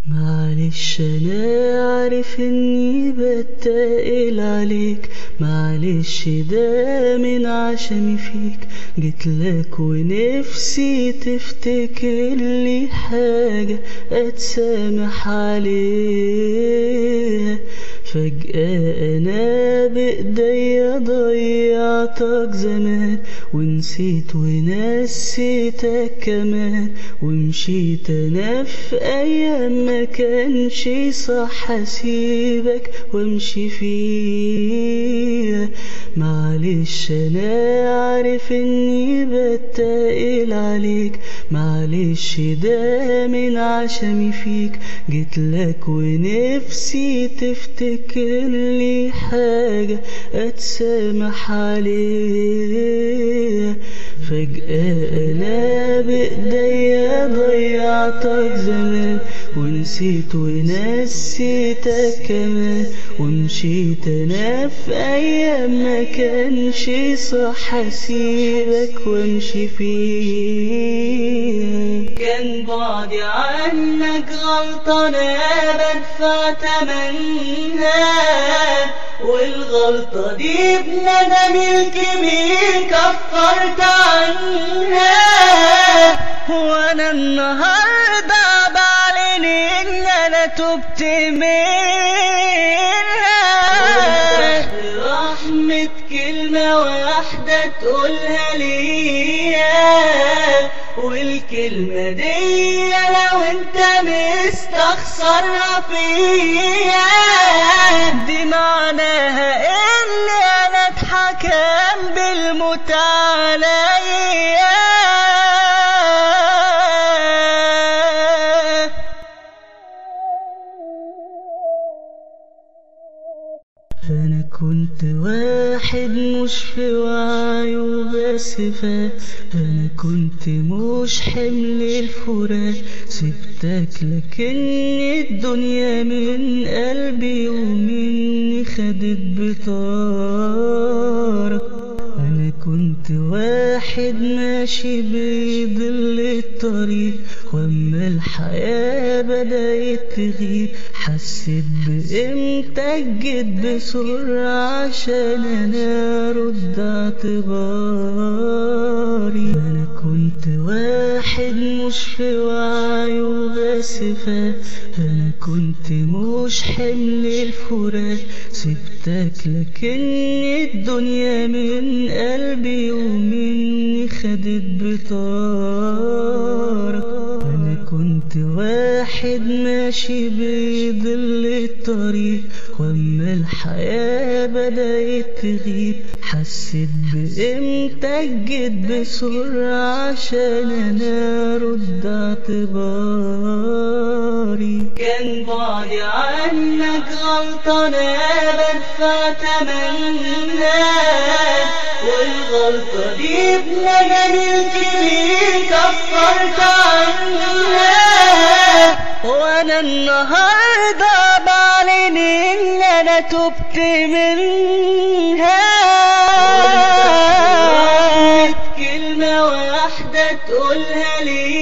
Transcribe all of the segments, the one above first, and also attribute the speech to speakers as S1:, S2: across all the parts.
S1: معلش انا عارف اني بتقل عليك معلش ده من عشمي فيك جيتلك ونفسي تفتكر لي حاجة اتسامح عليها فجأة أنا بإيديا ضيعتك زمان ونسيت ونسيتك كمان ومشيت أنا في أيام ما كانش صح أسيبك وأمشي فيها معلش أنا عارف إني بتقل عليك معلش ده من عشمي فيك جيتلك ونفسي تفتكر لي حاجة أتسامح عليها فجأة أنا بإيديا ضيعتك زمان ونسيت ونسيتك كمان ومشيت أنا في أيام ما كانش صح أسيبك وأمشي فيها كان بعدي عنك غلطة أنا بدفع تمنها والغلطة دي بندمي الكبير كفرت عنها وأنا النهاردة بعلن إن أنا تبت منها رحمة كلمة واحدة تقولها ليا والكلمة دي لو انت مستخسرها فيا دي معناها ان انا اتحكم بالموت عليا أنا كنت واحد مش في وعي وبس فات أنا كنت مش حمل الفراق سبتك لكن الدنيا من قلبي ومني خدت بطارك أنا كنت واحد ماشي بيضل الطريق وأما الحياة بدأت تغيب حسيت بقيمتك جيت بسرعة عشان أنا أرد اعتباري أنا كنت واحد مش في وعي وبس فات أنا كنت مش حمل الفراق سبتك لكن الدنيا من قلبي ومني خدت بطارك أنا كنت واحد ماشي بيضل الطريق وأما الحياة بدأت تغيب حسيت بقيمتك جيت بسرعة عشان أنا أرد اعتباري كان بعدي عنك غلطة أنا بدفع تمنها والغلطة دي بندمي الكبير كفرت عنها وانا النهاردة بعلن ان انا تبت منها كلمة واحدة تقولها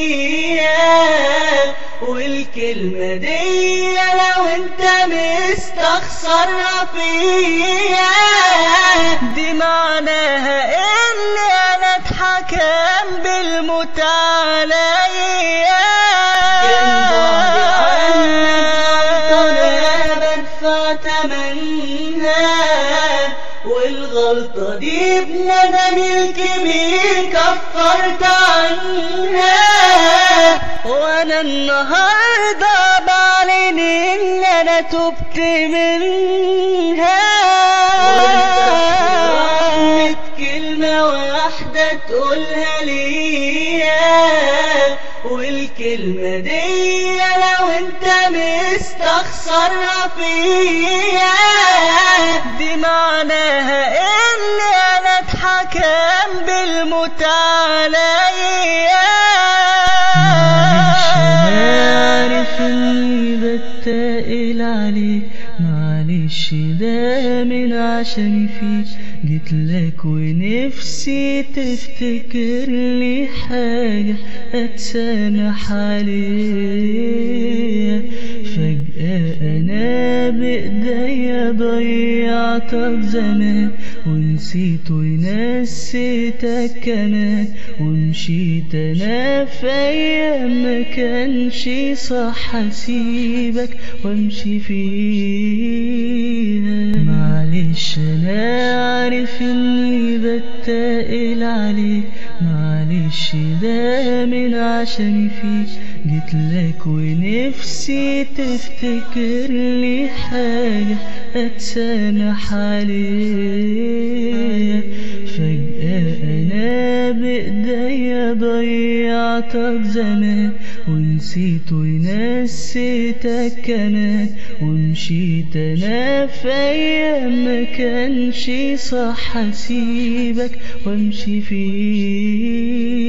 S1: ليا والكلمة دي لو انت مستخسرها فيا دي معناها ان انا اتحكم بالموت عليا كان بعدي عنك غلطة بدفع تمنها والغلطة دي بندمي الكبير كفرت عنها وانا النهاردة بعلن ان انا تبت منها رحمة كلمة واحدة تقولها ليا والكلمة دي لو انت مستخسرها فيا دي معناها ان انا اتحكم بالموت عليا عارف اني بتقل عليك معلش ده من عشمي فيك جيتلك ونفسي تفتكر لي حاجة اتسامح عليها ضيعتك زمان ونسيت ونسيتك كمان ومشيت انا في ايام ما كانش صح اسيبك وامشي فيها معلش انا عارف اني بتقل عليك معلش ده من عشمي فيك جيتلك ونفسي تفتكر لي حاجة أتسامح عليها فجأة أنا بإيديا ضيعتك زمان ونسيت ونسيتك كمان ومشيت أنا في أيام ما كانش صح أسيبك وأمشي فيها